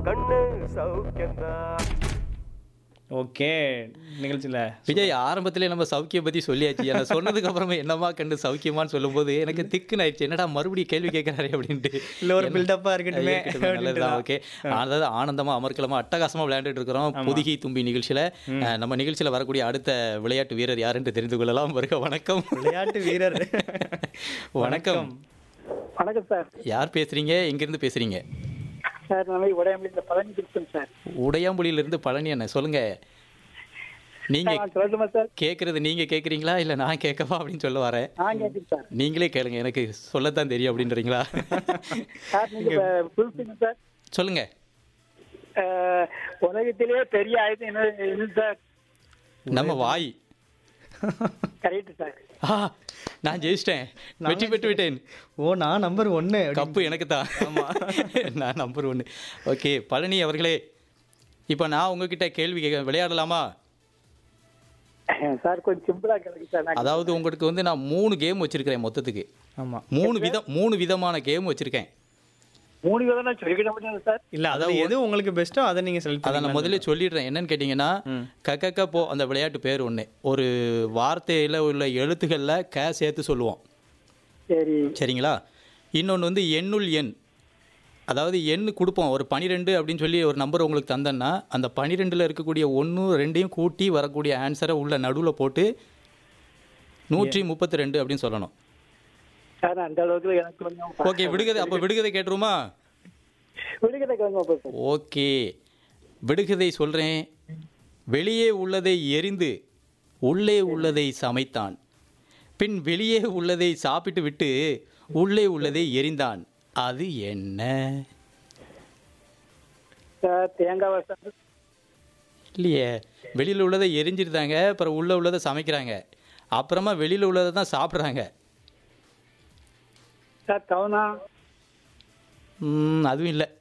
கண்ணு சௌக்கியம்தான் ஓகே நிகழ்ச்சியில் விஜய் ஆரம்பத்திலே நம்ம சௌக்கிய பத்தி சொல்லியாச்சு என்ன சொன்னதுக்கு அப்புறமா என்னமா கண்டு சௌக்கியமான்னு சொல்லும்போது எனக்கு திக்குன்னு ஆயிடுச்சு என்னடா மறுபடியும் கேள்வி கேட்கறாரு அப்படின்ட்டு இல்லை ஒரு பில்டப்பாக இருக்கட்டுமே இருக்கட்டுமே, நல்லதுதான் ஓகே அதாவது ஆனந்தமா அமர்க்கலமா அட்டகாசமா விளையாண்டுட்டு இருக்கிறோம் புதுகி தும்பி நிகழ்ச்சியில அஹ், நம்ம நிகழ்ச்சியில வரக்கூடிய அடுத்த விளையாட்டு வீரர் யாருன்னு தெரிந்து கொள்ளலாம் வருக வணக்கம் விளையாட்டு வீரர் வணக்கம் வணக்கம் சார் யார் பேசுறீங்க எங்கிருந்து பேசுறீங்க சார் நம்ம உடையாமலிருந்து பழனி கிருஷ்ணன் சார் உடையாம்புலியில இருந்து பழனி அண்ணன் சொல்லுங்க நீங்க நான் சொல்லட்டுமா சார் கேக்குறது நீங்க கேக்குறீங்களா இல்ல நான் கேட்கவா அப்படின்னு சொல்ல வரேன் நான் கேட்குறேன் சார் நீங்களே கேளுங்க எனக்கு சொல்லத்தான் தெரியும் அப்படின்றீங்களா சார் நீங்க புதுசுங்க சார் சொல்லுங்க அஹ், உலகத்திலேயே பெரிய ஆயுதம் என்ன என்ன சார் நம்ம வாய் கரெக்ட் சார் ஆ நான் ஜெயிச்சிட்டேன் வெற்றி பெற்று விட்டேன் ஓ நான் நம்பர் ஒன்று கப்பு எனக்கு தான் நான் நம்பர் ஒன்று ஓகே பழனி அவர்களே இப்போ நான் உங்ககிட்ட கேள்வி கேட்க விளையாடலாமா சார் கொஞ்சம் சிம்பிளா கேளுங்க சார் நான் அதாவது உங்களுக்கு வந்து நான் மூணு கேம் வச்சிருக்கிறேன் மொத்தத்துக்கு ஆமாம் மூணு விதம் மூணு விதமான கேம் வச்சிருக்கேன் மூணு விதம் நான் சொல்லிக்கிட முடியாது சார் இல்லை அதாவது எது உங்களுக்கு பெஸ்ட்டோ அதை நீங்கள் செலக்ட் அதை நான் முதல்ல சொல்லிடுறேன் என்னன்னு கேட்டிங்கன்னா கக்கக்க போ அந்த விளையாட்டு பேர் ஒன்று ஒரு வார்த்தையில் உள்ள எழுத்துக்களில் க சேர்த்து சொல்லுவோம் சரி சரிங்களா இன்னொன்று வந்து எண்ணுள் எண் அதாவது எண் கொடுப்போம் ஒரு பனிரெண்டு அப்படின்னு சொல்லி ஒரு நம்பர் உங்களுக்கு தந்தேன்னா அந்த பனிரெண்டில் இருக்கக்கூடிய ஒன்று ரெண்டையும் கூட்டி வரக்கூடிய ஆன்சரை உள்ள நடுவில் போட்டு நூற்றி முப்பத்தி ரெண்டு அப்படின்னு சொல்லணும் சார் அந்த அளவுக்கு எனக்கு கொஞ்சம் ஓகே விடுகதை அப்போ விடுகதை கேட்டுருமா விடுகதை கொஞ்சம் சார் ஓகே விடுகதை சொல்கிறேன் வெளியே உள்ளதை எரிந்து உள்ளே உள்ளதை சமைத்தான் பின் வெளியே உள்ளதை சாப்பிட்டு விட்டு உள்ளே உள்ளதை எரிந்தான் அது என்ன சார் தேங்காவா சார் இல்லையே வெளியில் உள்ளதை எரிஞ்சிருந்தாங்க அப்புறம் உள்ளே உள்ளதை சமைக்கிறாங்க அப்புறமா வெளியில் உள்ளதை தான் சாப்பிட்றாங்க சார் கவுனா ம், அதுவும் இல்லை